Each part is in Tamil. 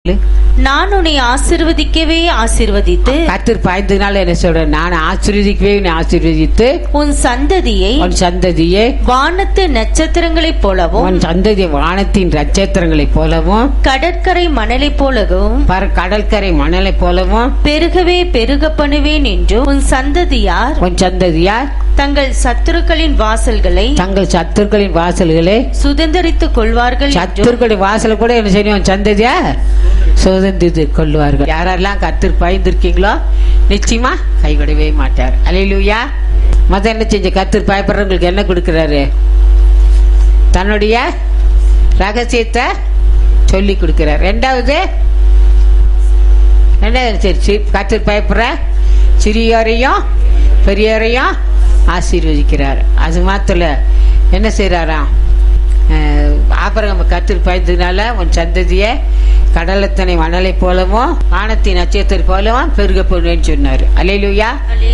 நான் உன்னை ஆசிர்வதிக்கவே ஆசிர்வதித்து கத்தர் பாய்ந்ததுனால என்ன சொல்றேன் நான் ஆசீர்வதிக்கவே உன்னை ஆசீர்வதித்து உன் சந்ததியை உன் சந்ததியே வானத்து நட்சத்திரங்களைப் போலவும் உன் சந்ததி வானத்தின் நட்சத்திரங்களைப் போலவும் கடற்கரை மணலைப் போலவும் பர கடற்கரை மணலைப் போலவும் பெருகவே பெருக பண்ணுவேன் என்றும் உன் சந்ததியார் உன் சந்ததியார் தங்கள் சத்துருக்களின் வாசல்களை தங்கள் சத்துருக்களின் வாசல்களே சுதந்தரித்துக் கொள்வார்கள் என்றும் சத்துருக்களின் வாசல கூட என்ன செய்யும் உன் சந்ததியா சுதந்தித்து கொள்வார்கள் யாரெல்லாம் கத்தர் பயந்துருக்கீங்களோ நிச்சயமா கைவிடவே மாட்டார் அலையிலுயா மத என்ன செஞ்ச கத்தர் பயப்படுறவங்களுக்கு என்ன கொடுக்கிறாரு தன்னுடைய ரகசியத்தை சொல்லி கொடுக்கிறார் ரெண்டாவது ரெண்டாவது சரி சி- கத்தர் பயப்படுற சிறியோரையும் பெரியோரையும் ஆசீர்வதிக்கிறார் அது மாத்திர என்ன செய்யறாராம் ஆபரகம் கத்தர் பயந்ததுனால உன் சந்ததியை கடலத்தனை மணலை போலவும் வானத்தின் நட்சத்திரம் போலவும் பெருக போடுவேன்னு சொன்னார் அலையிலுயா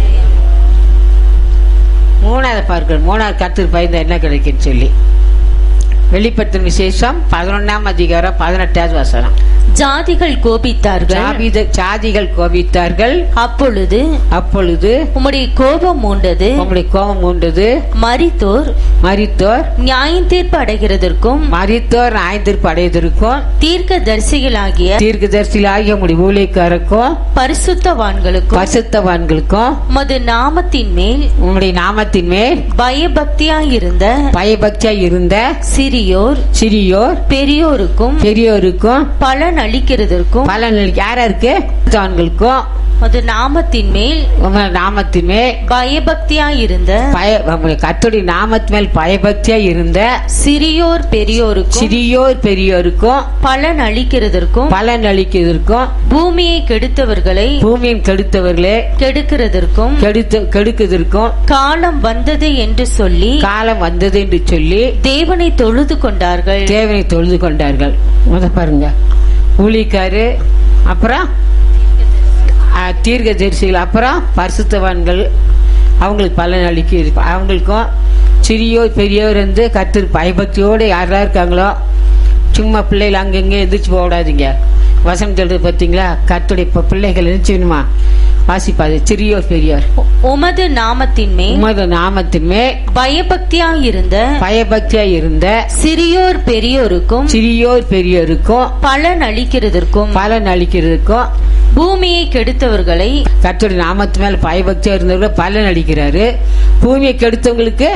மூணாவது பார்க்கணும் மூணாவது கத்தர் பயந்த என்ன கிடைக்குன்னு சொல்லி வெளிப்படுத்தும் விசேஷம் பதினொன்னாம் அதிகாரம் பதினெட்டாவது வசனம் ஜாதிகள் கோபித்தார்கள் ஜாபித ஜாதிகள் கோபித்தார்கள் அப்பொழுது அப்பொழுது உம்முடைய கோபம் மூண்டது உங்களுடைய கோபம் உண்டது மரித்தோர் மரித்தோர் நியாயம் தீர்ப்பு அடைகிறதற்கும் மரித்தோர் ஆய்ந்திருப்பு அடையதற்கும் தீர்க்க தரிசிகளாகிய தீர்க்கதரிசிலாகிய உங்களுடைய ஊழியக்காரருக்கும் பரிசுத்தவான்களுக்கும் பசுத்தவான்களுக்கும் உமது நாமத்தின் மேல் உங்களுடைய நாமத்தின் மேல் பயபக்தியாயிருந்த பயபக்தியா இருந்த சிறியோர் சிறியோர் பெரியோருக்கும் பெரியோருக்கும் பலன் அளிக்கிறதற்கும் பலன் யாருக்கு பசுத்தவான்களுக்கும் உமது நாமத்தின் மேல் உங்க நாமத்தின் மேல் பயபக்தியாயிருந்த பய உங்களுடைய கர்த்தருடைய நாமத்தின் மேல் பயபக்தியா இருந்த சிறியோர் பெரியோருக்கும் சிறியோர் பெரியோருக்கும் பலன் அளிக்கிறதற்கும் பலன் அளிக்கிறதற்கும் பூமியை கெடுத்தவர்களை பூமியின் கெடுத்தவர்களே கெடுக்கிறதற்கும் கெடுத்து கெடுக்குதற்கும் காலம் வந்தது என்று சொல்லி காலம் வந்தது என்று சொல்லி தேவனை தொழுது கொண்டார்கள் தேவனை தொழுது கொண்டார்கள் முத பாருங்க ஊழிக்காரு அப்புறம் தீர்க்க தரிசிகள் அப்புறம் பரிசுத்தவான்கள் அவங்களுக்கு பலன் அளிக்க அவங்களுக்கும் சிறியோர் பெரியோர் வந்து கத்திர பயபக்தியோடு யாரெல்லாம் இருக்காங்களோ சும்மா பிள்ளைகள் அங்கங்கே எந்திரிச்சு போடாதீங்க வசனம் சொல்றது பார்த்தீங்களா கத்துடைய பிள்ளைகள் இருந்துச்சுமா வாசிப்பாது சிறியோர் பெரியோர் உமது நாமத்தின் மேல் உமது நாமத்தின் மேல் பயபக்தியாயிருந்த பயபக்தியா இருந்த சிறியோர் பெரியோருக்கும் சிறியோர் பெரியோருக்கும் பலன் அளிக்கிறதற்கும் பலன் அளிக்கிறதுக்கும் பூமியை கெடுத்தவர்களை கர்த்தருடைய நாமத்து மேல பயபக்தியா இருந்தவங்க பலன் அளிக்கிறாரு பூமியை கெடுத்தவங்களுக்கு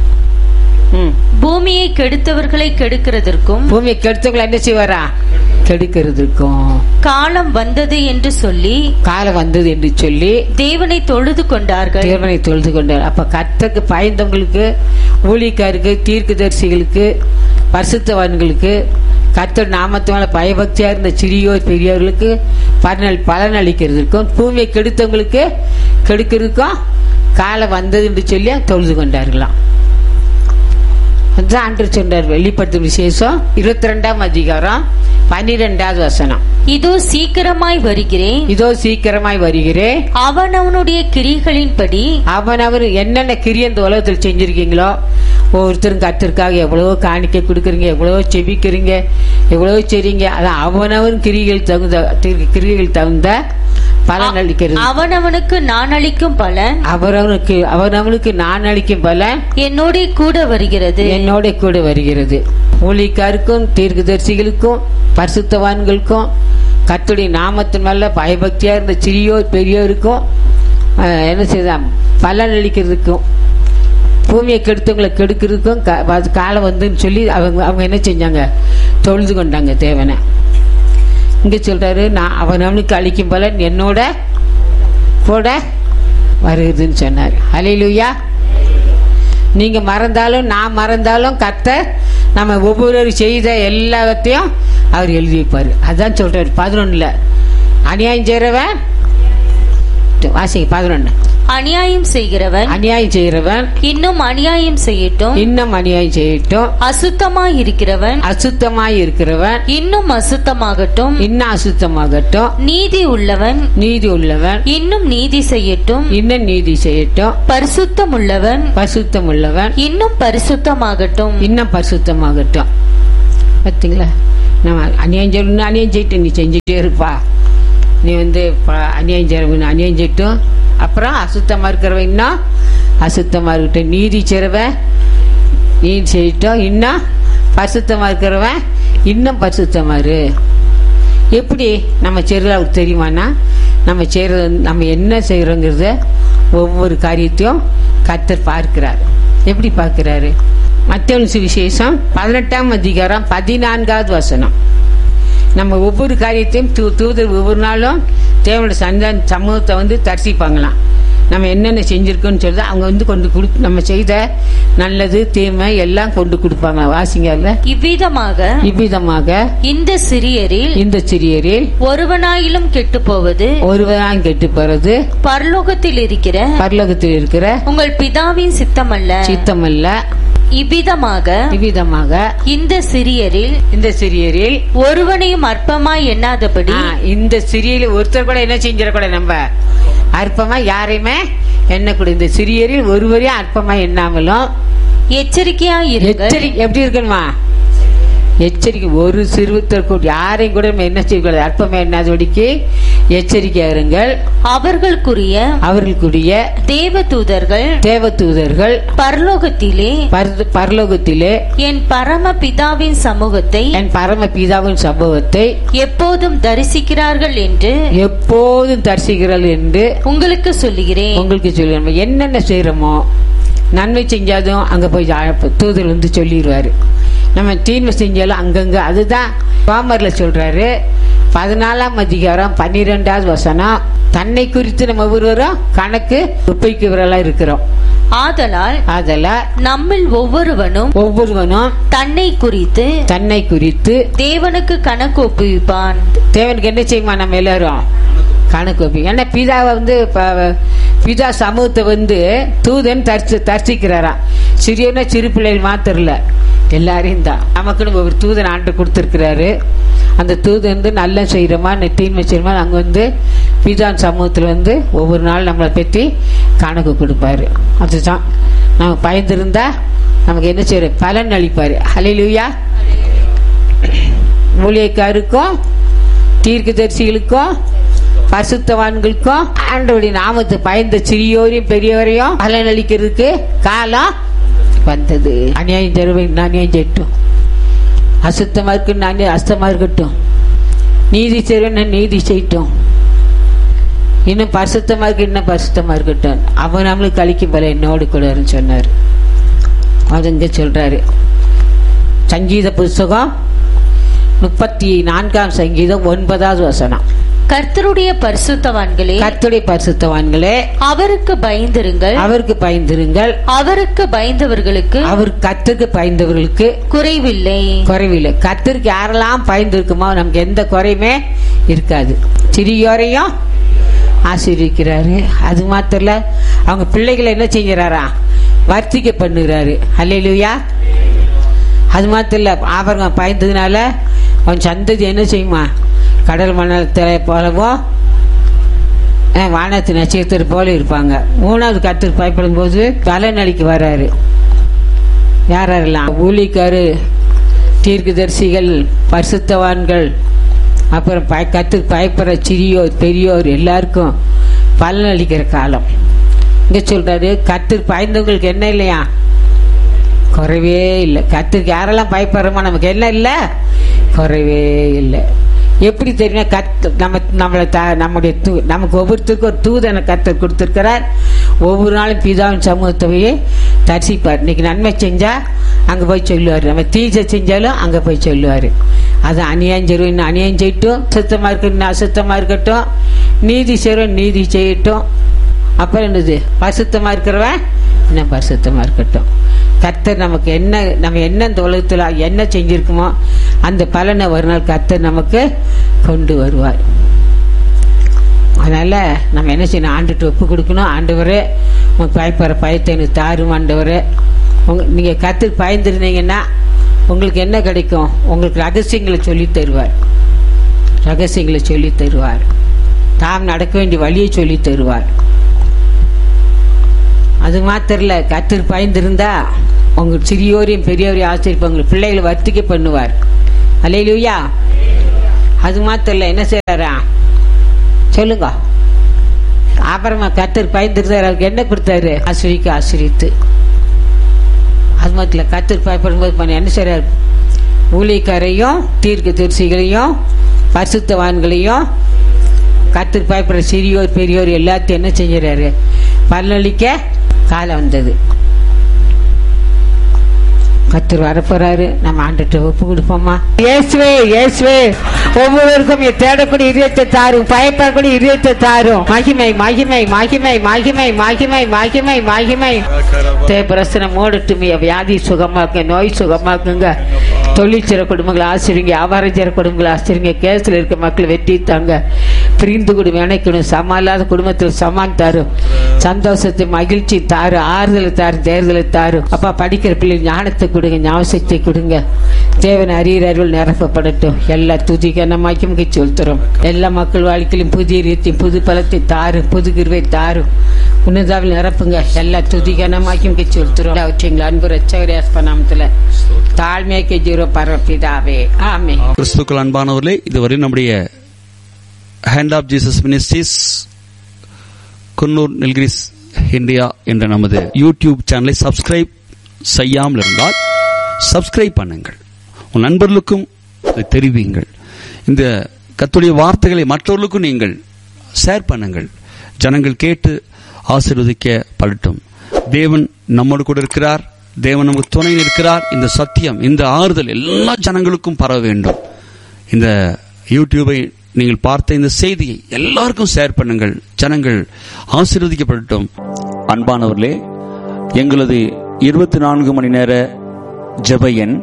ம், பூமியை கெடுத்தவர்களை கெடுக்கிறதற்கும் பூமியை கெடுத்தவங்களை என்ன செய்வாரா கெடுக்கிறதுக்கும் காலம் வந்தது என்று சொல்லி காலம் வந்தது என்று சொல்லி தேவனை தொழுது கொண்டார்கள் தேவனை தொழுது கொண்டார் அப்ப கர்த்தருக்கு பயந்தவங்களுக்கு ஊழிக்காருக்கு தீர்க்கதரிசிகளுக்கு பரிசுத்தவான்களுக்கு கர்த்தர் நாமத்து மேல பயபக்தியா இருந்த சிறியோர் பெரியோர்களுக்கு பலன் பலன் அளிக்கிறதுக்கும் பூமியை கெடுத்தவங்களுக்கு கெடுக்கிறதுக்கும் காலம் வந்தது என்று சொல்லி தொழுது கொண்டார்களாம் அதுதான் ஆண்டு சொன்னார் வெளிப்படுத்தும் விசேஷம் இருபத்தி ரெண்டாம் அதிகாரம் பன்னிரெண்டாவது வசனம் இதோ சீக்கிரமாய் வருகிறேன் இதோ சீக்கிரமாய் வருகிறேன் அவன் அவனுடைய கிரிகளின்படி அவன் அவர் என்னென்ன கிரியை இந்த உலகத்தில் செஞ்சிருக்கீங்களோ ஒவ்வொருத்தரும் கத்திற்காக எவ்வளவோ காணிக்கை கொடுக்குறீங்க எவ்வளவோ செபிக்கிறீங்க எவ்வளவோ செய்றீங்க அதான் அவனவன் கிரிகள் தகுந்த திரு- கிரிகள் தகுந்த பலன் அளிக்கிறது அவனவனுக்கு நான் அளிக்கும் பலன் அவரவனுக்கு அவனவனுக்கு நான் அளிக்கும் பலன் என்னோட கூட வருகிறது என்னோட கூட வருகிறது ஊழிக்காருக்கும் தீர்க்கதரிசிகளுக்கும் பரிசுத்தவான்களுக்கும் கர்த்தருடைய நாமத்தின் மேல பயபக்தியா இருந்த சிறியோர் பெரியோருக்கும் அஹ், என்ன செய்தான் பலன் அளிக்கிறதுக்கும் பூமியை கெடுத்தவங்களை கெடுக்கிறதுக்கும் க- அது காலம் வந்துன்னு சொல்லி அவங்க அவங்க என்ன செஞ்சாங்க தொழுது கொண்டாங்க தேவனை இங்க சொல்றாரு நான் அவன் அவனுக்கு அளிக்கும் பலன் என்னோட கூட வருதுன்னு சொன்னார் ஹalleluya நீங்க மறந்தாலும் நான் மறந்தாலும் கர்த்தர் நம்ம ஒவ்வொரு செய்த எல்லாத்தையும் அவர் எழுதி வைப்பாரு அதான் சொல்றாரு பதினொன்னுல அநியாயம் செய்யறவன் வாசிங்க பதினொன்னு அநியாயம் செய்கிறவன் அநியாயம் செய்யறவன் இன்னும் அநியாயம் செய்யட்டும் இன்னும் அநியாயம் செய்யட்டும் அசுத்தமாய் இருக்கிறவன் அசுத்தமாய் இருக்கிறவன் இன்னும் அசுத்தமாகட்டும் இன்னும் அசுத்தமாகட்டும் நீதி உள்ளவன் நீதி உள்ளவன் இன்னும் நீதி செய்யட்டும் இன்னும் நீதி செய்யட்டும் பரிசுத்தம் உள்ளவன் பரிசுத்தம் உள்ளவன் இன்னும் பரிசுத்தமாகட்டும் இன்னும் பரிசுத்தமாகட்டும் பார்த்தீங்களா நம்ம அநியாயம் செய்யணும்னு அநியாயம் செய்யிட்டு நீ செஞ்சுட்டே இருப்பா நீ வந்து ப- அநியாயம் செய்யறவன் அநியாயம் செய்யட்டும் அப்புறம் அசுத்தமாக இருக்கிறவன் இன்னும் அசுத்தமாக இருக்கட்டும் நீதி செய்கிறவன் நீதி செய்யட்டும் இன்னும் பரிசுத்தமாக இருக்கிறவன் இன்னும் பரிசுத்தமாக இரு எப்படி நம்ம செய்கிறது அவருக்கு தெரியுமானா நம்ம செய்கிறது நம்ம என்ன செய்கிறோங்கிறத ஒவ்வொரு காரியத்தையும் கர்த்தர் பார்க்கிறார் எப்படி பார்க்கிறாரு மத்திய சுவிசேஷம் பதினெட்டாம் அதிகாரம் பதினான்காவது வசனம் நம்ம ஒவ்வொரு காரியத்தையும் தூ தூதர் ஒவ்வொரு நாளும் தேவனோட சந்த சமூகத்தை வந்து தரிசிப்பாங்களாம் நம்ம என்னென்ன செஞ்சிருக்கோன்னு சொல்லி அவங்க வந்து கொண்டு கொடு நம்ம செய்த நல்லது தீமை எல்லாம் கொண்டு கொடுப்பாங்க வாசிங்க அதுல இவ்விதமாக இவ்விதமாக இந்த சிறியரில் இந்த சிறியரில் ஒருவனாயிலும் கெட்டு போவது ஒருவரான் கெட்டு போறது பரலோகத்தில் இருக்கிற பரலோகத்தில் இருக்கிற உங்கள் பிதாவின் சித்தமல்ல சித்தமல்ல இவ்விதமாக இவ்விதமாக இந்த சிறியரில் இந்த சிறியரில் ஒருவனையும் அற்பமாய் எண்ணாதபடி ஆ, இந்த சிறியரில் ஒருத்தர் கூட என்ன செஞ்சிடக்கூடாது நம்ம அற்பமா யாரையுமே எண்ணக்கூடாது இந்த சிறியரில் ஒருவரையும் அற்பமா எண்ணாமலும் எச்சரிக்கையாய் இருங்கள் எச்சரிக்கை எப்படி இருக்கணுமா எச்சரிக்கை ஒரு சிறுவத்தர் கூட யாரையும் கூட நம்ம என்ன செய்யக்கூடாது அற்பமா எண்ணாதபடிக்கு எச்சரிக்கையா இருங்கள் அவர்களுக்குரிய அவர்களுக்குரிய தேவ தூதர்கள் தேவதூதர்கள் பரலோகத்திலே பரத- பரலோகத்திலே என் பரம பிதாவின் சமூகத்தை என் பரம பிதாவின் சம்பவத்தை எப்போதும் தரிசிக்கிறார்கள் என்று எப்போதும் தரிசிக்கிறாள் என்று உங்களுக்கு சொல்லுகிறேன் உங்களுக்கு சொல்லி நம்ம என்னென்ன செய்யறோமோ நன்மை செஞ்சாலும் அங்க போய் ஜா- தூதர் வந்து சொல்லிடுவாரு நம்ம தீன்மை செஞ்சாலும் அங்கங்க அதுதான் பாமர்ல சொல்றாரு பதினாலாம் அதிகாரம் பன்னிரெண்டாவது வசனம் தன்னை குறித்து நம்ம ஒவ்வொருவரும் கணக்கு ஒப்பிக்கிறவர்களா இருக்கிறோம் ஆதலால் அதில் நம்மில் ஒவ்வொருவனும் ஒவ்வொருவனும் தன்னை குறித்து தன்னை குறித்து தேவனுக்கு கணக்கு ஒப்புவிப்பான் தேவனுக்கு என்ன செய்யுமா நம்ம எல்லாரும் கணக்கு வைப்போம் ஏன்னா பிதாவை வந்து ப- பிதா சமூகத்தை வந்து தூதன் தரிசி தரிசிக்கிறாராம் சிறியனா சிறு பிள்ளைகள் மாத்திரம் இல்ல எல்லாரையும் தான் நமக்குன்னு ஒரு தூதன் ஆண்டு கொடுத்துருக்கிறாரு அந்த தூதன் வந்து நல்ல செய்கிறோமா தீன்மை செய்யறோமா அங்கே வந்து பிதான் சமூகத்தில் வந்து ஒவ்வொரு நாள் நம்மளை பற்றி கணக்கு கொடுப்பாரு அதுதான் நம்ம பயந்துருந்தா நமக்கு என்ன செய்யற பலன் அளிப்பாரு ஹalleluya ஊழியக்காருக்கும் தீர்க்கதரிசிகளுக்கும் பரிசுத்தவான்களுக்கும் ஆண்டவருடைய நாமத்தை பயந்த சிறியோரையும் பெரியவரையும் பலனளிக்கிறதுக்கு காலம் வந்தது அநியாயம் தருவேன் அநியாயம் செய்யட்டும் அசுத்தமா இருக்கு நான் அஸ்தமா இருக்கட்டும் நீதி செய்வேன் நீதி செய்யட்டும் இன்னும் பரிசுத்தமா இருக்கு இன்னும் பரிசுத்தமா இருக்கட்டும் அவன் நம்மளுக்கு கழிக்கும் போல என்னோடு கூட இருன்னு சொன்னார் அது இங்க சொல்றாரு சங்கீத புஸ்தகம் முப்பத்தி நான்காம் சங்கீதம் ஒன்பதாவது வசனம் கர்த்தருடைய பரிசுத்தவான்களே கர்த்தருடைய பரிசுத்தவான்களே அவருக்கு பயந்திருங்கள் அவருக்கு பயந்திருங்கள் அவருக்கு பயந்தவர்களுக்கு அவர் கர்த்தருக்கு பயந்தவர்களுக்கு குறைவில்லை குறைவில்லை கர்த்தருக்கு யாரெல்லாம் பயந்து இருக்குமோ நமக்கு எந்த குறையுமே இருக்காது சிறியோரையும் ஆசீர்விக்கிறாரு அது மாத்திரம் இல்ல, அவங்க பிள்ளைகளை என்ன செஞ்சுறாரா வர்த்திக்க பண்ணுகிறாரு அல்லையிலுயா அது மாத்திரம் இல்ல அவங்க பயந்ததுனால அவன் சந்ததி என்ன செய்யுமா கடல் மணத்தை போலவோ அஹ், வானத்து நட்சத்திரம் போல இருப்பாங்க மூணாவது கருத்து பயப்படும் போது பலனளிக்கு வராரு யார் யாரெல்லாம் ஊழிக்காரு தீர்க்கதரிசிகள் பரிசுத்தவான்கள் அப்புறம் பய கத்து பயப்படுற சிறியோர் பெரியோர் எல்லாருக்கும் பலன் அளிக்கிற காலம் இங்க சொல்றாரு கத்து பயந்தவங்களுக்கு என்ன இல்லையா குறைவே இல்லை கத்துக்கு யாரெல்லாம் பயப்படுறோமோ நமக்கு என்ன இல்லை குறைவே இல்லை எப்படி தெரியுமா கத்து நம்ம நம்மளை த நம்முடைய தூ நமக்கு ஒவ்வொருத்தருக்கும் ஒரு தூதனை கத்தர் கொடுத்துருக்கிறார் ஒவ்வொரு நாளும் பிதாவின் சமூகத்தை போய் தரிசிப்பார் இன்னைக்கு நன்மை செஞ்சா அங்கே போய் சொல்லுவார் நம்ம தீஜை செஞ்சாலும் அங்கே போய் சொல்லுவார் அது அநியாயம் செய்வோம் இன்னும் அநியாயம் செய்யட்டும் சுத்தமாக இருக்கட்டும் இன்னும் அசுத்தமாக இருக்கட்டும் நீதி செய்வோம் நீதி செய்யட்டும் அப்புறம் என்னது பரிசுத்தமா இருக்கிறவன் இன்னும் பரிசுத்தமா இருக்கட்டும் கர்த்தர் நமக்கு என்ன நம்ம என்ன இந்த உலகத்துல என்ன செஞ்சிருக்கோமோ அந்த பலனை ஒரு நாள் கர்த்தர் நமக்கு கொண்டு வருவார் அதனால நம்ம என்ன செய்யணும் ஆண்டுட்டு ஒப்பு கொடுக்கணும் ஆண்டவரே உங்க பயப்படுற பயத்தை எனக்கு தாரும் ஆண்டவரே உங்க நீங்க கர்த்தர் பயந்துருந்தீங்கன்னா உங்களுக்கு என்ன கிடைக்கும் உங்களுக்கு ரகசியங்களை சொல்லி தருவார் ரகசியங்களை சொல்லி தருவார் தாம் நடக்க வேண்டிய வழியை சொல்லி தருவார் அது மாத்திரல கத்தர் பயந்திருந்தா உங்க சிறியோரையும் பெரியோரையும் ஆசிரியப்பா உங்க பிள்ளைகளை வர்த்திக்க பண்ணுவார் அலையிலுயா அது மாத்திரம் இல்ல என்ன செய்யறா சொல்லுங்க அப்புறமா கத்தர் பயந்துருந்தாரு அவருக்கு என்ன கொடுத்தாரு ஆசிரிக்கு ஆசிரித்து அது மாத்திரம் இல்ல, கத்தர் பயப்படும்போது பண்ண என்ன செய்யறாரு ஊழியக்காரையும் தீர்க்க தரிசிகளையும் பரிசுத்தவான்களையும் கத்தர் பயப்படுற சிறியோர் பெரியோர் எல்லாத்தையும் என்ன செஞ்சுறாரு பல்லளிக்க காலம் வந்தது கத்தர் வரப்போறாரு நம்ம ஆண்டுட்டு ஒப்பு கொடுப்போமா இயேசுவே இயேசுவே ஒவ்வொருவருக்கும் என் தேடக்கூடிய இதயத்தை தாரும் பயப்படக்கூடிய இதயத்தை தாரும் மகிமை மகிமை மகிமை மகிமை மகிமை மகிமை மகிமை தேவரசனம் ஓடட்டும் வியாதி சுகமாக்குங்க நோய் சுகமாக்குங்க தொழிற்சிற குடும்பங்களை ஆசிரிங்க வியாபாரம் செய்கிற குடும்பங்களை ஆசிரிங்க கேஸில் இருக்க மக்கள் வெற்றி தாங்க பிரிந்து குடும்பம் இணைக்கணும் சமம் இல்லாத குடும்பத்தில் சமான் தாரும் சந்தோஷத்தை மகிழ்ச்சி தாரு ஆறுதலை தாரு தேர்தலை தாரு அப்பா படிக்கிற பிள்ளை ஞானத்தை கொடுங்க ஞாபகத்தை கொடுங்க தேவன் அறியறவர்கள் நிரப்பப்படட்டும் எல்லா துதிக்க நம்மாக்கும் செலுத்துறோம் எல்லா மக்கள் வாழ்க்கையிலும் புதிய ரீதியும் புது பலத்தை தாரு புது கிருவை தாரும் உன்னதாவில் நிரப்புங்க எல்லா துதிக்க நம்மாக்கும் செலுத்துறோம் அவற்றிங்களா அன்பு ரச்சகரியாஸ் நாமத்துல தாழ்மையாக்கி ஜீரோ பரப்பிதாவே ஆமே கிறிஸ்துக்கள் அன்பானவர்களே இதுவரை நம்முடைய hand of Jesus ministries Coonoor Nilgiris India என்ற நமது யூடியூப் சேனலை சப்ஸ்கிரைப் செய்யாமல் இருந்தால் சப்ஸ்கிரைப் பண்ணுங்கள் உன் நண்பர்களுக்கும் இதை தெரிவியுங்கள் இந்த கத்துடைய வார்த்தைகளை மற்றவர்களுக்கும் நீங்கள் ஷேர் பண்ணுங்கள் ஜனங்கள் கேட்டு ஆசீர்வதிக்கப்படட்டும் தேவன் நம்மோடு கூட இருக்கிறார் தேவன் நமக்கு துணை இருக்கிறார் இந்த சத்தியம் இந்த ஆறுதல் எல்லா ஜனங்களுக்கும் பரவ வேண்டும் இந்த யூடியூபை நீங்கள் பார்த்த இந்த செய்தியை எல்லாருக்கும் ஷேர் பண்ணுங்கள் ஜனங்கள் ஆசீர்வதிக்கப்படட்டும் அன்பானவர்களே எங்களது இருபத்தி நான்கு மணி நேர ஜெப எண்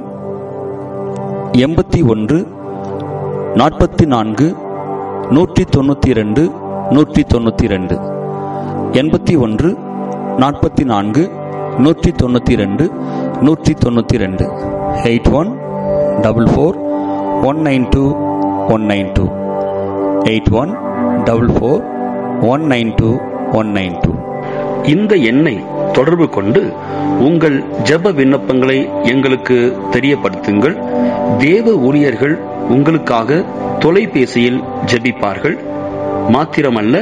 எண்பத்தி ஒன்று நாற்பத்தி நான்கு நூற்றி தொண்ணூற்றி ரெண்டு நூற்றி தொண்ணூற்றி ரெண்டு எண்பத்தி ஒன்று நாற்பத்தி நான்கு நூற்றி தொண்ணூற்றி ரெண்டு நூற்றி தொண்ணூற்றி ரெண்டு eight one double four one nine two one nine two eight one double four one nine two one nine two இந்த எண்ணை தொடர்பு கொண்டு உங்கள் ஜெப விண்ணப்பங்களை எங்களுக்கு தெரியப்படுத்துங்கள் தேவ ஊழியர்கள் உங்களுக்காக தொலைபேசியில் ஜெபிப்பார்கள் மாத்திரமல்ல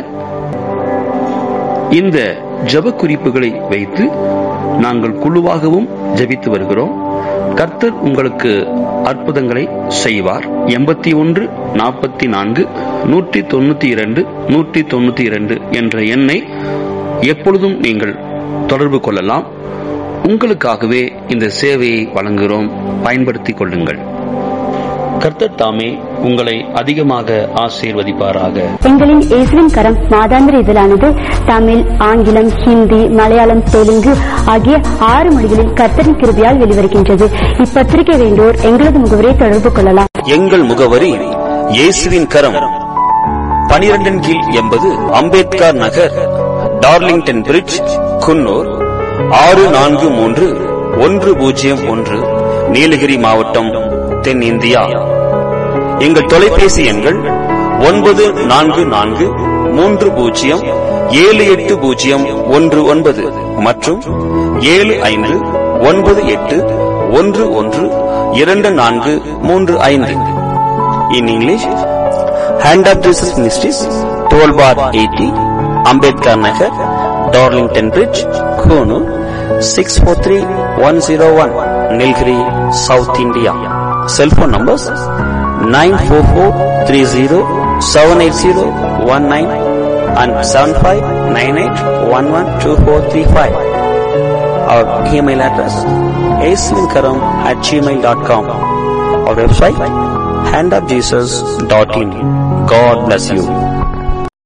இந்த ஜெப குறிப்புகளை வைத்து நாங்கள் குழுவாகவும் ஜெபித்து வருகிறோம் கர்த்தர் உங்களுக்கு அற்புதங்களை செய்வார் எண்பத்தி ஒன்று நாற்பத்தி நான்கு நூற்றி தொண்ணூத்தி இரண்டு நூற்றி தொண்ணூத்தி இரண்டு என்ற எண்ணை எப்பொழுதும் நீங்கள் தொடர்பு கொள்ளலாம் உங்களுக்காகவே இந்த சேவையை வழங்குகிறோம் பயன்படுத்திக் கொள்ளுங்கள் கர்த்தர் தாமே உங்களை அதிகமாக ஆசீர்வதிப்பாராக எங்களின் இயேசுவின் கரம் மாதாந்திர இதழானது தமிழ் ஆங்கிலம் ஹிந்தி மலையாளம் தெலுங்கு ஆகிய ஆறு மொழிகளில் கர்த்தரின் கிருபையால் வெளிவருகின்றது இப்பத்திரிகை வேண்டோர் எங்களது முகவரை தொடர்பு கொள்ளலாம் எங்கள் முகவரி இயேசுவின் கரம் பனிரெண்டின் கீழ் எண்பது அம்பேத்கர் நகர் டார்லிங்டன் பிரிட்ஜ் குன்னூர் ஆறு நான்கு மூன்று ஒன்று பூஜ்ஜியம் ஒன்று நீலகிரி மாவட்டம் தென்னிந்தியா எங்கள் தொலைபேசி எண்கள் ஒன்பது நான்கு நான்கு மூன்று பூஜ்ஜியம் ஏழு எட்டு பூஜ்ஜியம் ஒன்று ஒன்பது மற்றும் ஏழு ஐந்து ஒன்பது எட்டு ஒன்று ஒன்று இரண்டு நான்கு மூன்று ஐந்து in English hand of Jesus ministries twelve bar eighty Ambedkar Nagar Darlington bridge Coonoor six four three one zero one Nilgiri south India cellphone numbers nine four four three zero seven eight zero one nine and seven five nine eight one one two four three five our email address Yesuvinkaram at Gmail dot com our website handofjesus.in. God bless you.